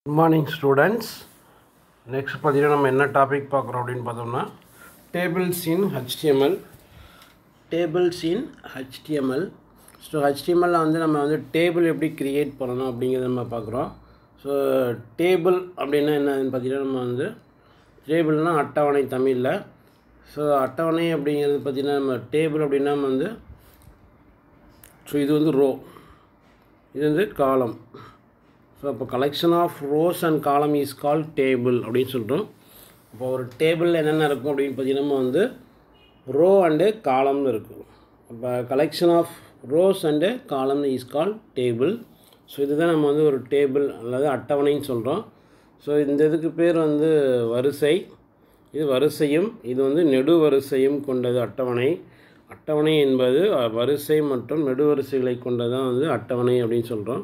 good morning students next பார்த்தீங்கன்னா நம்ம என்ன டாபிக் பார்க்குறோம் அப்படின்னு பார்த்தோம்னா tables in HTML tables in HTML so ஹெச்டிஎம்எல்ல வந்து நம்ம வந்து டேபிள் எப்படி க்ரியேட் பண்ணணும் அப்படிங்கிறத நம்ம பார்க்குறோம் ஸோ டேபிள் அப்படின்னா என்னன்னு பார்த்தீங்கன்னா நம்ம வந்து டேபிள்னால் அட்டவணை தமிழில் ஸோ அட்டவணை அப்படிங்கிறது பார்த்திங்கன்னா நம்ம டேபிள் அப்படின்னா நம்ம வந்து ஸோ இது வந்து ரோ இது வந்து காலம் ஸோ அப்போ collection of rows and column is call table அப்படின்னு சொல்கிறோம் அப்போ ஒரு டேபிளில் என்னென்ன இருக்கும் அப்படின்னு பார்த்தீங்கன்னா நம்ம வந்து ரோ அண்டு காலம்னு இருக்கும் அப்போ collection of rows and column is call table so இதுதான் நம்ம வந்து ஒரு டேபிள் அல்லது அட்டவணைன்னு சொல்கிறோம் ஸோ இந்த இதுக்கு பேர் வந்து வரிசை இது வரிசையும் இது வந்து நெடுவரிசையும் கொண்டது அட்டவணை அட்டவணை என்பது அஹ், வரிசை மற்றும் நெடுவரிசைகளை கொண்டதான் வந்து அட்டவணை அப்படின்னு சொல்கிறோம்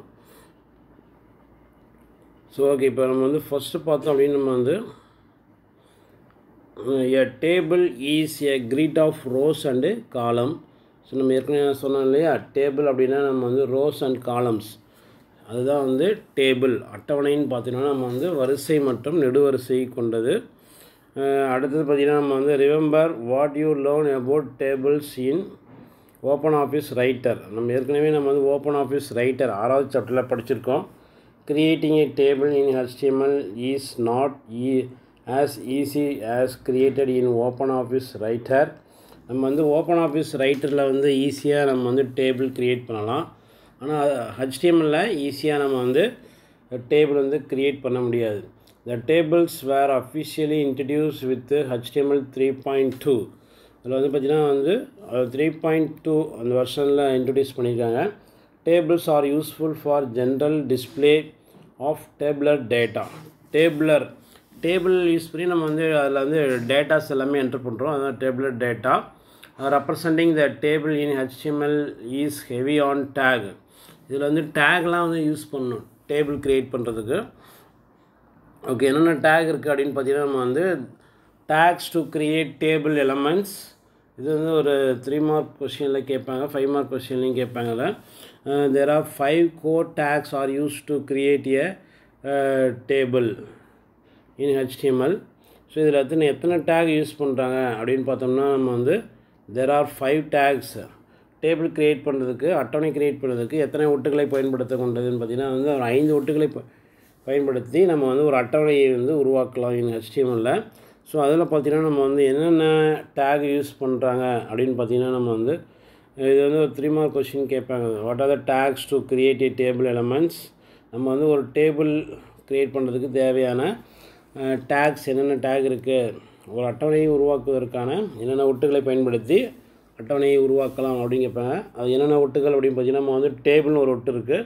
ஸோ ஓகே இப்போ நம்ம வந்து ஃபஸ்ட்டு பார்த்தோம் அப்படின்னு நம்ம வந்து a table is a grid of rows and column so நம்ம ஏற்கனவே சொன்னோம் இல்லையா டேபிள் அப்படின்னா நம்ம வந்து ரோஸ் அண்ட் காலம்ஸ் அதுதான் வந்து டேபிள் அட்டவணைன்னு பார்த்தீங்கன்னா நம்ம வந்து வரிசை மற்றும் நெடுவரிசை கொண்டது அஹ் அடுத்தது பார்த்திங்கன்னா நம்ம வந்து remember what you learn about tables in open office writer நம்ம ஏற்கனவே நம்ம வந்து ஓப்பன் ஆஃபீஸ் ரைட்டர் ஆறாவது சாப்டரில் படிச்சிருக்கோம் creating a table in HTML is not ஈ as easy as created in open office writer நம்ம வந்து ஓப்பன் ஆஃபீஸ் ரைட்டரில் வந்து ஈஸியாக நம்ம வந்து டேபிள் க்ரியேட் பண்ணலாம் ஆனால் ஹெச்டிஎம்எல்ல ஈஸியாக நம்ம வந்து டேபிள் வந்து க்ரியேட் பண்ண முடியாது the tables where officially introduce with HTML three point two அதில் வந்து பார்த்திங்கன்னா வந்து த்ரீ பாயிண்ட் டூ அந்த வருஷனில் இன்ட்ரடியூஸ் பண்ணியிருக்காங்க tables are useful for general display of tabular data tabular table use பண்ணி நம்ம வந்து அதில் வந்து டேட்டாஸ் எல்லாமே என்டர் பண்ணுறோம் அதான் tabular data representing the table in HTML is heavy on tag இதில் வந்து டேக்லாம் வந்து யூஸ் பண்ணணும் டேபிள் க்ரியேட் பண்ணுறதுக்கு ஓகே என்னென்ன டேக் இருக்குது அப்படின்னு பார்த்தீங்கன்னா நம்ம வந்து tags to create table elements இது வந்து ஒரு த்ரீ மார்க் கொஷினில் கேட்பாங்க ஃபைவ் மார்க் கொஷின்லையும் கேட்பாங்கல்ல there are five core tags are use to create a table in HTML so இதில் எத்தனை எத்தனை டேக் யூஸ் பண்ணுறாங்க அப்படின்னு பார்த்தோம்னா நம்ம வந்து there are five tags table create பண்ணுறதுக்கு அட்டவணை க்ரியேட் பண்ணுறதுக்கு எத்தனை ஒட்டுகளை பயன்படுத்த கொண்டதுன்னு பார்த்தீங்கன்னா வந்து ஒரு ஐந்து ஒட்டுகளை ப- பயன்படுத்தி நம்ம வந்து ஒரு அட்டவணையை வந்து உருவாக்கலாம் இன் HTML ஸோ அதில் பார்த்தீங்கன்னா நம்ம வந்து என்னென்ன டேக் யூஸ் பண்ணுறாங்க அப்படின்னு பார்த்தீங்கன்னா நம்ம வந்து இது வந்து ஒரு த்ரீ மார்க் கொஷின் கேட்பாங்க what are the tags to create a table elements நம்ம வந்து ஒரு டேபிள் க்ரியேட் பண்ணுறதுக்கு தேவையான டேக்ஸ் என்னென்ன டேக் இருக்குது ஒரு அட்டவணையை உருவாக்குவதற்கான என்னென்ன ஒட்டுகளை பயன்படுத்தி அட்டவணையை உருவாக்கலாம் அப்படின்னு கேட்பாங்க அது என்னென்ன ஒட்டுகள் அப்படின்னு பார்த்தீங்கன்னா நம்ம வந்து டேபிள்னு ஒரு ஒட்டு இருக்குது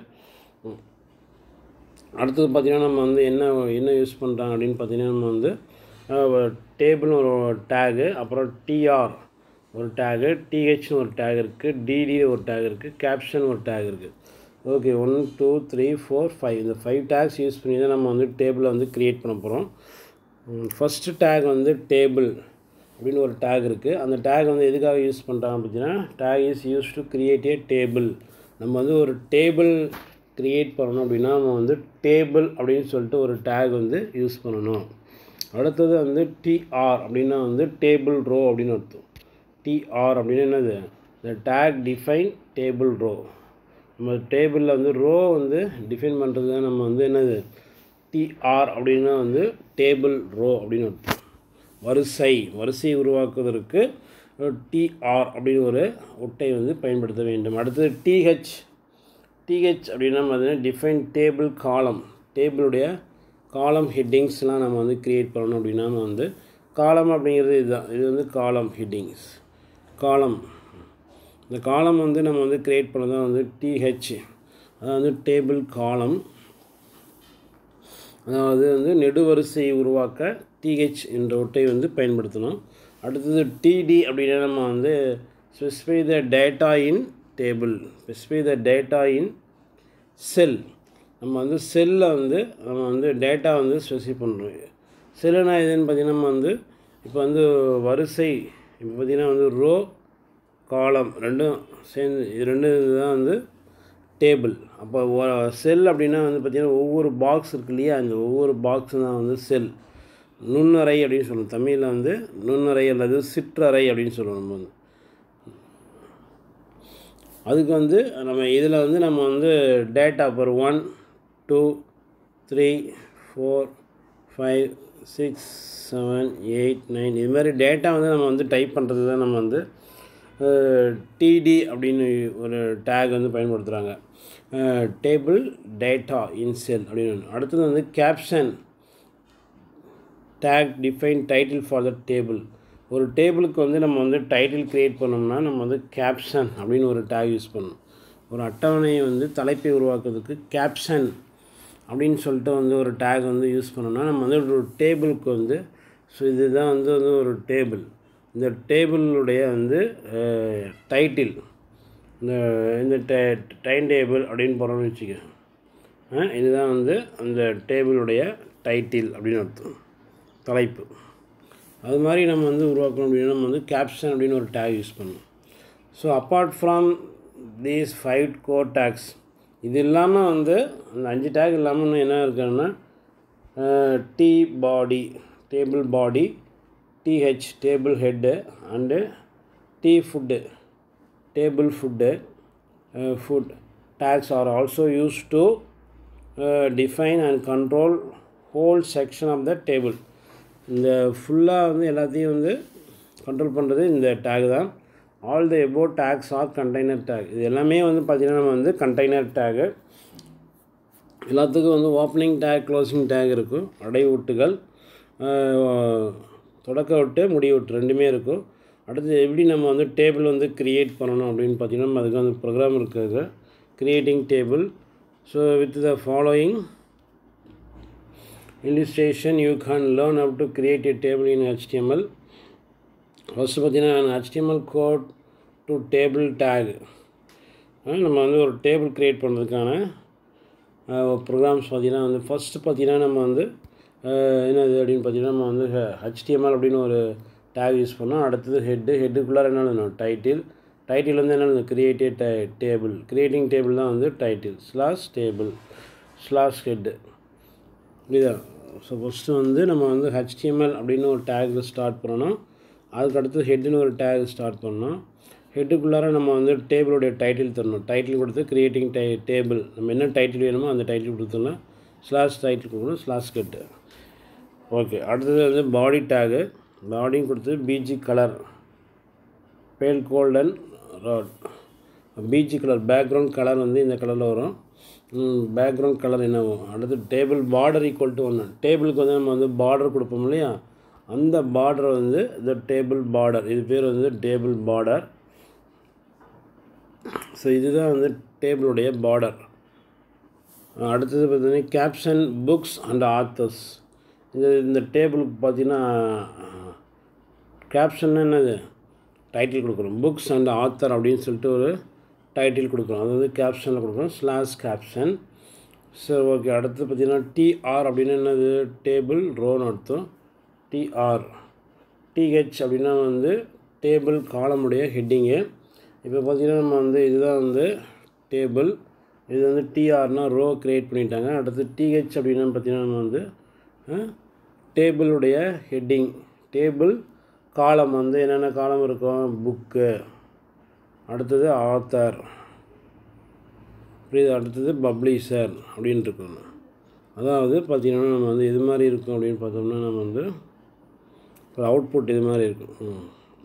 அடுத்தது பார்த்திங்கன்னா நம்ம வந்து என்ன என்ன யூஸ் பண்ணுறாங்க அப்படின்னு பார்த்தீங்கன்னா நம்ம வந்து டேபிள்னு ஒரு டேகு அப்புறம் டிஆர் ஒரு டேகு டிஹெச்னு ஒரு டேக் இருக்குது டிடி ஒரு டேக் இருக்குது கேப்ஷன் ஒரு டேக் இருக்குது okay one two three four five இந்த ஃபைவ் டேக்ஸ் யூஸ் பண்ணி தான் நம்ம வந்து டேபிளை வந்து க்ரியேட் பண்ண போகிறோம் ஃபஸ்ட்டு டேக் வந்து டேபிள் அப்படின்னு ஒரு டேக் இருக்குது அந்த டேக் வந்து எதுக்காக யூஸ் பண்ணுறாங்க அப்படின்னா tag is use to create a table நம்ம வந்து ஒரு டேபிள் க்ரியேட் பண்ணணும் அப்படின்னா நம்ம வந்து டேபிள் அப்படின்னு சொல்லிட்டு ஒரு டேக் வந்து யூஸ் பண்ணணும் அடுத்தது வந்து டிஆர் அப்படின்னா வந்து டேபிள் ரோ அப்படின்னு அர்த்தம் டிஆர் அப்படின்னு என்னது the tag define table row நம்ம டேபிளில் வந்து ரோ வந்து டிஃபைன் பண்ணுறது தான் நம்ம வந்து என்னது டிஆர் அப்படின்னா வந்து டேபிள் ரோ அப்படின்னு அர்த்தம் வரிசை வரிசை உருவாக்குவதற்கு டிஆர் அப்படின்னு ஒரு ஒட்டை வந்து பயன்படுத்த வேண்டும் அடுத்தது டிஹெச் டிஹெச் அப்படின்னா பார்த்தீங்கன்னா டிஃபைன் டேபிள் காலம் டேபிளுடைய காலம் ஹெட்டிங்ஸ்லாம் நம்ம வந்து க்ரியேட் பண்ணணும் அப்படின்னா நம்ம வந்து காலம் அப்படிங்கிறது இதுதான் இது வந்து காலம் ஹெட்டிங்ஸ் காலம் இந்த காலம் வந்து நம்ம வந்து க்ரியேட் பண்ண தான் வந்து டிஹெச் அதாவது வந்து டேபிள் காலம் அதாவது வந்து நெடுவரிசையை உருவாக்க டிஹெச் என்ற ஒட்டை வந்து பயன்படுத்தணும் அடுத்தது டிடி அப்படின்னா நம்ம வந்து specify the data in table specify the data in cell நம்ம வந்து செல்லில் வந்து நம்ம வந்து டேட்டா வந்து ஸ்பெசிஃபை பண்ணுறோம் செல்லுனா எதுன்னு பார்த்தீங்கன்னா நம்ம வந்து இப்போ வந்து வரிசை இப்போ பார்த்திங்கன்னா வந்து ரோ காலம் ரெண்டும் சேர்ந்து இது ரெண்டும் இதுதான் வந்து டேபிள் அப்போ செல் அப்படின்னா வந்து பார்த்திங்கன்னா ஒவ்வொரு பாக்ஸ் இருக்கு இல்லையா அந்த ஒவ்வொரு பாக்ஸ் தான் வந்து செல் நுண்ணறை அப்படின்னு சொல்லுவோம் தமிழில் வந்து நுண்ணறை அல்லது சிற்றறை அப்படின்னு சொல்லுவோம் நம்ம வந்து அதுக்கு வந்து நம்ம இதில் வந்து நம்ம வந்து data per one two three four five six seven eight nine இது மாதிரி டேட்டா வந்து நம்ம வந்து டைப் பண்ணுறது தான் நம்ம வந்து டிடி அப்படின்னு ஒரு டேக் வந்து பயன்படுத்துகிறாங்க டேபிள் டேட்டா இன் செல் அப்படின்னு அடுத்தது வந்து caption tag define title for the table ஒரு டேபிளுக்கு வந்து நம்ம வந்து டைட்டில் க்ரியேட் பண்ணோம்னா நம்ம வந்து கேப்ஷன் அப்படின்னு ஒரு டேக் யூஸ் பண்ணணும் ஒரு அட்டவணையை வந்து தலைப்பை உருவாக்குறதுக்கு கேப்ஷன் அப்படின்னு சொல்லிட்டு வந்து ஒரு டேக் வந்து யூஸ் பண்ணோம்னா நம்ம வந்து ஒரு டேபிளுக்கு வந்து ஸோ இதுதான் வந்து வந்து ஒரு டேபிள் இந்த டேபிளுடைய வந்து டைட்டில் இந்த இந்த டைம் டேபிள் அப்படின்னு போகிறோம்னு வச்சுக்க இதுதான் வந்து அந்த டேபிளுடைய டைட்டில் அப்படின்னு அர்த்தம் தலைப்பு அது மாதிரி நம்ம வந்து உருவாக்கணும் அப்படின்னா நம்ம வந்து கேப்ஷன் அப்படின்னு ஒரு டேக் யூஸ் பண்ணணும் so apart from these five core tags இது இல்லாமல் வந்து அந்த அஞ்சு டேக் இல்லாமல் இன்னும் என்ன இருக்குன்னா T body table body TH table head and T foot table foot foot tags are also use to define and control whole section of the table இந்த ஃபுல்லாக வந்து எல்லாத்தையும் வந்து கண்ட்ரோல் பண்ணுறது இந்த டேக் தான் all the above tags are container tag இது எல்லாமே வந்து பார்த்திங்கன்னா நம்ம வந்து கண்டெய்னர் டேகு எல்லாத்துக்கும் வந்து ஓப்பனிங் டேக் க்ளோசிங் டேக் இருக்கும் அடைவூட்டுகள் தொடக்க விட்டு முடிவு விட்டு ரெண்டுமே இருக்கும் அடுத்து எப்படி நம்ம வந்து டேபிள் வந்து க்ரியேட் பண்ணணும் அப்படின்னு பார்த்தீங்கன்னா நம்ம அதுக்கு வந்து ப்ரோக்ராம் இருக்குது creating table so with the following illustration you can learn how to create a table in HTML first பார்த்தீங்கன்னா HTML code to table tag நம்ம வந்து ஒரு டேபிள் க்ரியேட் பண்ணுறதுக்கான ப்ரோக்ராம்ஸ் பார்த்திங்கன்னா வந்து ஃபஸ்ட்டு பார்த்திங்கன்னா நம்ம வந்து என்னது அப்படின்னு பார்த்தீங்கன்னா நம்ம வந்து ஹெச்டிஎம்எல் அப்படின்னு ஒரு டேக் யூஸ் பண்ணோம் அடுத்தது ஹெட்டு ஹெட்டுக்குள்ளார என்ன எழுதணும் டைட்டில் டைட்டில் வந்து என்ன create the table creating table தான் வந்து title slash table slash head இதுதான் ஸோ ஃபஸ்ட்டு வந்து நம்ம வந்து ஹெச்டிஎம்எல் அப்படின்னு ஒரு டேக்கில் ஸ்டார்ட் பண்ணணும் அதுக்கு அடுத்து ஹெட்டுன்னு ஒரு டேக் ஸ்டார்ட் பண்ணோம் ஹெட்டுக்குள்ளார நம்ம வந்து டேபிளுடைய டைட்டில் தரணும் டைட்டில் கொடுத்து க்ரியேட்டிங் டை டேபிள் நம்ம என்ன டைட்டில் வேணுமோ அந்த டைட்டில் கொடுத்தோம்னா ஸ்லாஷ் டைட்டில் கொடுக்கணும் ஸ்லாஷ் கட்டு ஓகே அடுத்தது வந்து பாடி டேகு பாடியும் கொடுத்து BG colour pale golden rod BG colour background colour வந்து இந்த கலரில் வரும் பேக்ரவுண்ட் கலர் என்ன வரும் அடுத்து டேபிள் பார்டர் ஈக்குவல் டு ஒன்று டேபிளுக்கு வந்து நம்ம வந்து பார்டர் கொடுப்போம் இல்லையா அந்த பார்டர் வந்து இந்த டேபிள் பார்டர் இது பேர் வந்து டேபிள் பார்டர் ஸோ இதுதான் வந்து டேபிளுடைய பார்டர் அடுத்தது பார்த்தீங்கன்னா கேப்ஷன் புக்ஸ் அண்ட் ஆத்தர்ஸ் இந்த இந்த டேபிளுக்கு பார்த்தீங்கன்னா கேப்ஷன் என்னது டைட்டில் கொடுக்குறோம் புக்ஸ் அண்ட் ஆத்தர் அப்படின்னு சொல்லிட்டு ஒரு டைட்டில் கொடுக்குறோம் அதாவது கேப்ஷனில் கொடுக்குறோம் ஸ்லாஷ் கேப்ஷன் சரி ஓகே அடுத்து பார்த்தீங்கன்னா டிஆர் அப்படின்னு என்னது டேபிள் ரோன்னு அர்த்தம் டிஆர் டிஹெச் அப்படின்னா வந்து டேபிள் காலமுடைய ஹெட்டிங்கு இப்போ பார்த்தீங்கன்னா நம்ம வந்து இதுதான் வந்து டேபிள் இது வந்து டிஆர்னால் ரோ க்ரியேட் பண்ணிட்டாங்க அடுத்து டிஹெச் அப்படின்னா பார்த்தீங்கன்னா நம்ம வந்து டேபிளுடைய ஹெட்டிங் டேபிள் காலம் வந்து என்னென்ன காலம் இருக்கும் புக்கு அடுத்தது ஆத்தர் புரியுது அடுத்தது பப்ளிஷர் அப்படின்னு இருக்கணும் அதாவது பார்த்திங்கன்னா நம்ம வந்து இது மாதிரி இருக்கும் அப்படின்னு பார்த்தோம்னா நம்ம வந்து ஒரு அவுட்புட் இது மாதிரி இருக்கும் ம்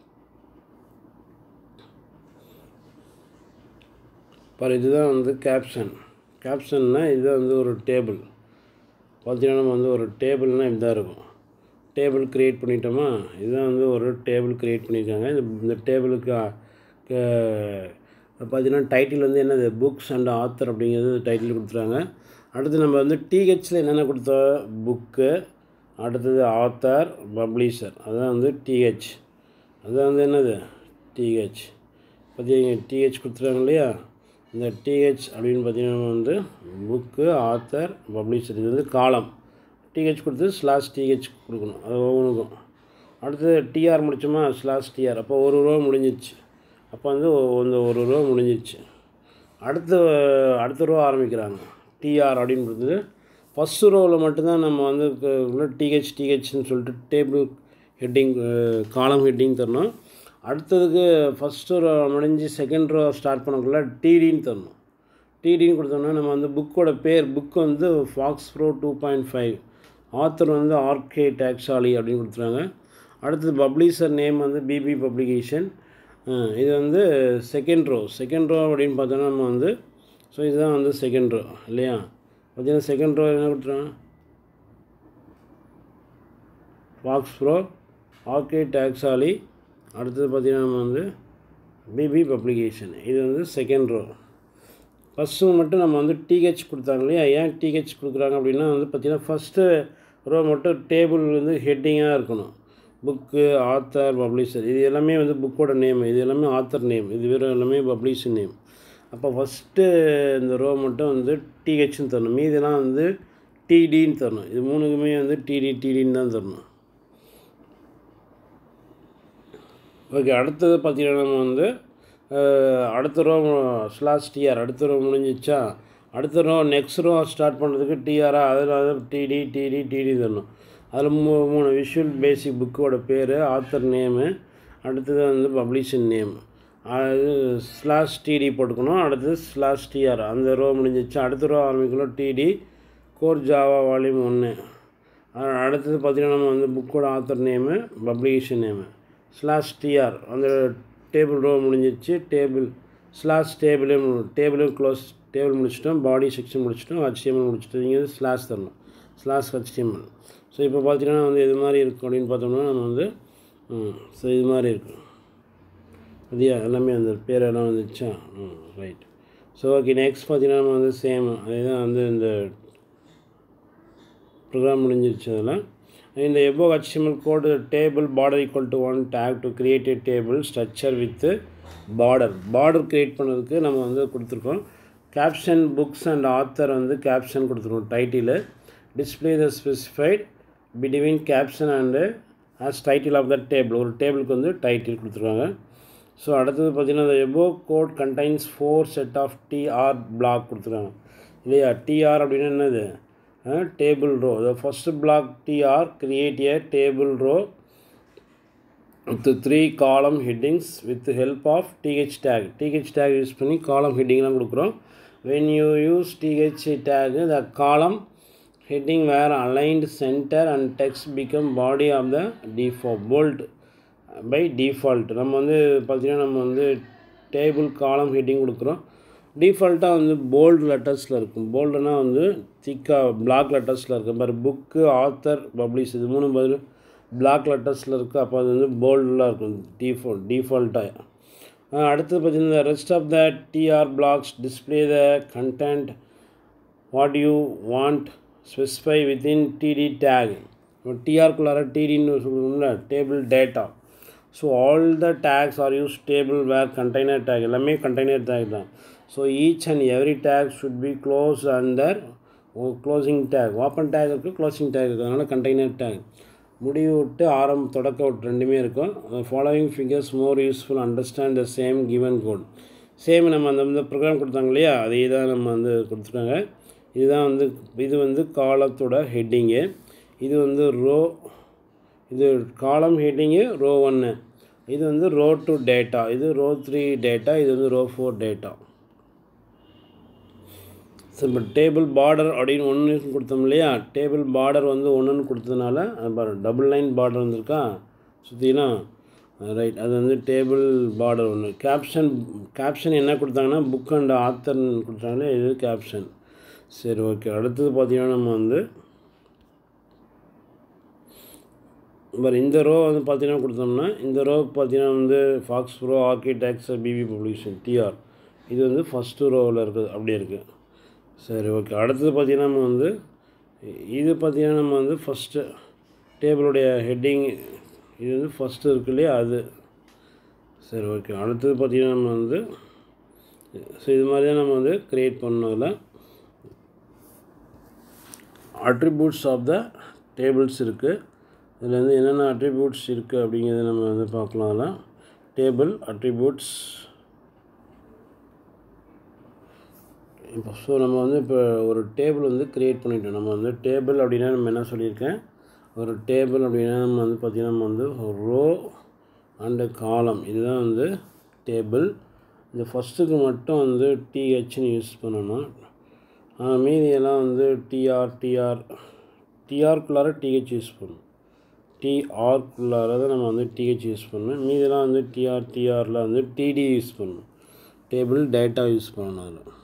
பாரு இதுதான் வந்து கேப்ஷன் கேப்ஷன்னா இதுதான் வந்து ஒரு டேபிள் பார்த்தீங்கன்னா நம்ம வந்து ஒரு டேபிள்னால் இப்படிதான் இருக்கும் டேபிள் க்ரியேட் பண்ணிட்டோமா இதுதான் வந்து ஒரு டேபிள் க்ரியேட் பண்ணியிருக்காங்க இந்த இந்த டேபிளுக்கு பார்த்தீங்கன்னா டைட்டில் வந்து என்னது புக்ஸ் அண்ட் ஆத்தர் அப்படிங்கிறது டைட்டில் கொடுத்துருக்காங்க அடுத்து நம்ம வந்து டிஹெச்சில் என்னென்ன கொடுத்தோம் புக்கு அடுத்தது ஆத்தர் பப்ளிஷர் அதுதான் வந்து டிஹெச் அதுதான் வந்து என்னது டிஹெச் பார்த்தீங்க டிஹெச் கொடுத்துருக்காங்க இல்லையா இந்த டிஹெச் அப்படின்னு பார்த்தீங்கன்னா நம்ம வந்து புக்கு ஆத்தர் பப்ளிஷர் இது வந்து காலம் டிஹெச் கொடுத்து ஸ்லாஷ் டிஹெச் கொடுக்கணும் அது ஒவ்வொன்றுக்கும் அடுத்தது டிஆர் முடித்தோமா ஸ்லாஷ் டிஆர் அப்போ ஒரு ரூபா முடிஞ்சிச்சு அப்போ வந்து இந்த ஒரு ரூபா முடிஞ்சிச்சு அடுத்த அடுத்த ரோ ஆரம்பிக்கிறாங்க டிஆர் அப்படின்னு கொடுத்தது ஃபஸ்ட்டு ரோவில் மட்டும்தான் நம்ம வந்து டிஹெச் டிஹெச்னு சொல்லிட்டு டேபிள் ஹெட்டிங் காலம் ஹெட்டிங் தரணும் அடுத்ததுக்கு ஃபஸ்ட்டு ரோ முடிஞ்சு செகண்ட் ரோ ஸ்டார்ட் பண்ணக்குள்ள டிடின்னு தரணும் டிடின்னு கொடுத்தோம்னா நம்ம வந்து புக்கோட பேர் புக் வந்து Fox FoxPro two point five author வந்து ஆர்கே டேக்ஸாலி அப்படின்னு கொடுத்துருக்காங்க அடுத்தது பப்ளிஷர் நேம் வந்து பிபி பப்ளிகேஷன் இது வந்து செகண்ட் ரோ செகண்ட் ரோ அப்படின்னு பார்த்தோன்னா நம்ம வந்து ஸோ இதுதான் வந்து செகண்ட் ரோ இல்லையா பார்த்தீங்கன்னா செகண்ட் ரோ என்ன கொடுத்துருவாங்க ஃபாக்ஸ் ப்ரோ ஆர்கே டேக்ஸாலி அடுத்தது பார்த்திங்கன்னா நம்ம வந்து பிபி பப்ளிகேஷன் இது வந்து செகண்ட் ரோ ஃபஸ்ட்டு மட்டும் நம்ம வந்து டிஹெச் கொடுத்தாங்க இல்லையா ஏன் டிஹெச் கொடுக்குறாங்க அப்படின்னா வந்து பார்த்திங்கன்னா ஃபஸ்ட்டு ரோ மட்டும் டேபிள் வந்து ஹெட்டிங்காக இருக்கணும் புக்கு ஆத்தர் பப்ளிஷர் இது எல்லாமே வந்து புக்கோட நேம் இது எல்லாமே ஆத்தர் நேம் இது வேறு எல்லாமே பப்ளிஷர் நேம் அப்போ ஃபஸ்ட்டு இந்த ரோ மட்டும் வந்து டிஹெச்னு தரணும் மீதெல்லாம் வந்து டிடின்னு தரணும் இது மூணுக்குமே வந்து டிடி டிடின்னு தான் தரணும் ஓகே அடுத்தது பார்த்திங்கன்னா நம்ம வந்து அடுத்த ரோ ஸ்லாஸ் டிஆர் அடுத்த ரோ முடிஞ்சிச்சா அடுத்த ரோ நெக்ஸ்ட் ரோ ஸ்டார்ட் பண்ணுறதுக்கு டிஆரா அதில் அதில் டிடி டிடி டிடி தரணும் அதில் மூ மூணு விஷுவல் பேசிக் புக்கோட பேர் ஆத்தர் நேமு அடுத்தது வந்து பப்ளிஷன் நேம் அது ஸ்லாஷ் டிடி போட்டுக்கணும் அடுத்தது ஸ்லாஷ் டிஆர் அந்த ரோ முடிஞ்சிச்சு அடுத்த ரோ ஆரம்பிக்கணும் டிடி கோர் ஜாவா வால்யூம் ஒன்று அடுத்தது பார்த்திங்கன்னா நம்ம வந்து புக்கோட author name publication name slash TR அந்த டேபிள் ரோ முடிஞ்சிச்சு டேபிள் ஸ்லாஷ் டேபிளே டேபிளும் க்ளோஸ் டேபிள் முடிச்சிட்டோம் பாடி செக்ஷன் முடிச்சிட்டோம் ஹெச்டிஎம்எல் முடிச்சிட்டோம் இங்கே வந்து ஸ்லாஷ் தரணும் ஸ்லாஷ் ஹெச்டிஎம்எல் ஸோ இப்போ பார்த்தீங்கன்னா வந்து இது மாதிரி இருக்கும் அப்படின்னு பார்த்தோம்னா நம்ம வந்து ஸோ இது மாதிரி இருக்கும் அதியா எல்லாமே அந்த பேரெல்லாம் வந்துச்சா ம் ரைட் ஸோ ஓகே நெக்ஸ்ட் பார்த்தீங்கன்னா நம்ம வந்து சேம் அதுதான் வந்து இந்த ப்ரோக்ராம் முடிஞ்சிருச்சு அதில் இந்த எபோ HTML code table border equal to one tag to create a table structure with border border create பண்ணதுக்கு நம்ம வந்து கொடுத்துருக்கோம் கேப்ஷன் புக்ஸ் அண்ட் ஆத்தர் வந்து கேப்ஷன் கொடுத்துருக்கோம் title display the specified between caption and as title of the table ஒரு டேபிளுக்கு வந்து title கொடுத்துருக்காங்க ஸோ அடுத்தது பார்த்திங்கன்னா the above code contains four set of TR block கொடுத்துருக்காங்க இல்லையா டிஆர் அப்படின்னா என்னது table row the first block tr create a table row with three column headings with the help of th tag th tag use பண்ணி காலம் ஹெட்டிங்லாம் கொடுக்குறோம் when you use th tag the column heading were aligned center and text become body of the default bold by default நம்ம வந்து பார்த்திங்கன்னா நம்ம வந்து table காலம் heading கொடுக்குறோம் டிஃபால்ட்டாக வந்து போல்டு லெட்டர்ஸில் இருக்கும் போல்டுனா வந்து திக்காக பிளாக் லெட்டர்ஸில் இருக்கும் பாரு புக்கு ஆத்தர் பப்ளிஷ் இது மூணு பதில் பிளாக் லெட்டர்ஸில் இருக்குது அப்போ அது வந்து போல்டில் இருக்கும் டிஃபால்ட் டிஃபால்ட்டாக அடுத்தது பார்த்தீங்கன்னா rest of the TR blocks display the content what you want specify within TD tag டிஆர்க்குள்ளார டிடின்னு சொல்லணும்ல table data so all the tags are use table where container tag எல்லாமே கண்டெய்னர் டேக் தான் so each and every tag should be close under closing tag open tag இருக்குது closing tag இருக்குது அதனால் container take முடிவு விட்டு ஆரம் தொடக்க விட்டு ரெண்டுமே இருக்கும் following figures more useful understand the same given code same நம்ம அந்த இந்த ப்ரோக்ராம் கொடுத்தாங்க இல்லையா அதே தான் நம்ம வந்து கொடுத்துருக்காங்க இதுதான் வந்து இது வந்து காலத்தோட ஹெட்டிங்கு இது வந்து ரோ இது காலம் ஹெட்டிங்கு ரோ ஒன்று இது வந்து ரோ டூ டேட்டா இது ரோ த்ரீ டேட்டா இது வந்து ரோ ஃபோர் டேட்டா ஸோ இப்போ டேபிள் பார்டர் அப்படின்னு ஒன்று கொடுத்தோம் இல்லையா டேபிள் பார்டர் வந்து ஒன்றுன்னு கொடுத்ததுனால பாரு டபுள் லைன் பார்டர் வந்திருக்கா சுற்றினா ரைட் அது வந்து டேபிள் பார்டர் ஒன்று கேப்ஷன் கேப்ஷன் என்ன கொடுத்தாங்கன்னா புக் அண்ட் ஆத்தர்னு கொடுத்தாங்களே இது கேப்ஷன் சரி ஓகே அடுத்தது பார்த்தீங்கன்னா நம்ம வந்து பட் இந்த ரோ வந்து பார்த்தீங்கன்னா கொடுத்தோம்னா இந்த ரோவுக்கு பார்த்தீங்கன்னா வந்து ஃபாக்ஸ் ப்ரோ ஆர்கிடெக்ட்ஸ் பிபி பப்ளிஷன் டிஆர் இது வந்து ஃபஸ்ட்டு ரோவில் இருக்குது அப்படியே இருக்குது சரி ஓகே அடுத்தது பார்த்திங்கன்னா நம்ம வந்து இது பார்த்திங்கன்னா நம்ம வந்து ஃபஸ்ட்டு டேபிளுடைய ஹெட்டிங் இது வந்து ஃபஸ்ட்டு இருக்கு இல்லையா அது சரி ஓகே அடுத்தது பார்த்திங்கன்னா நம்ம வந்து ஸோ இது மாதிரி தான் நம்ம வந்து க்ரியேட் பண்ணோம் அதில் அட்ரிபியூட்ஸ் ஆஃப் த டேபிள்ஸ் இருக்குது இதில் வந்து என்னென்ன அட்ரிபியூட்ஸ் இருக்குது அப்படிங்கிறத நம்ம வந்து பார்க்கலாம் அதில் டேபிள் அட்ரிபியூட்ஸ் இப்போ ஸோ நம்ம வந்து இப்போ ஒரு டேபிள் வந்து க்ரியேட் பண்ணிட்டோம் நம்ம வந்து டேபிள் அப்படின்னா நம்ம என்ன சொல்லியிருக்கேன் ஒரு டேபிள் அப்படின்னா நம்ம வந்து பார்த்திங்கன்னா நம்ம வந்து ரோ அண்டு காலம் இதுதான் வந்து டேபிள் இந்த ஃபஸ்ட்டுக்கு மட்டும் வந்து டிஹெச்னு யூஸ் பண்ணணும் மீதியெல்லாம் வந்து டிஆர் டிஆர் டிஆர்க்குள்ளார டிஹெச் யூஸ் பண்ணணும் டிஆர்க்குள்ளார தான் நம்ம வந்து டிஹெச் யூஸ் பண்ணணும் மீதெல்லாம் வந்து டிஆர் டிஆரில் வந்து டிடி யூஸ் பண்ணணும் டேபிள் டேட்டா யூஸ் பண்ணணும் அதில்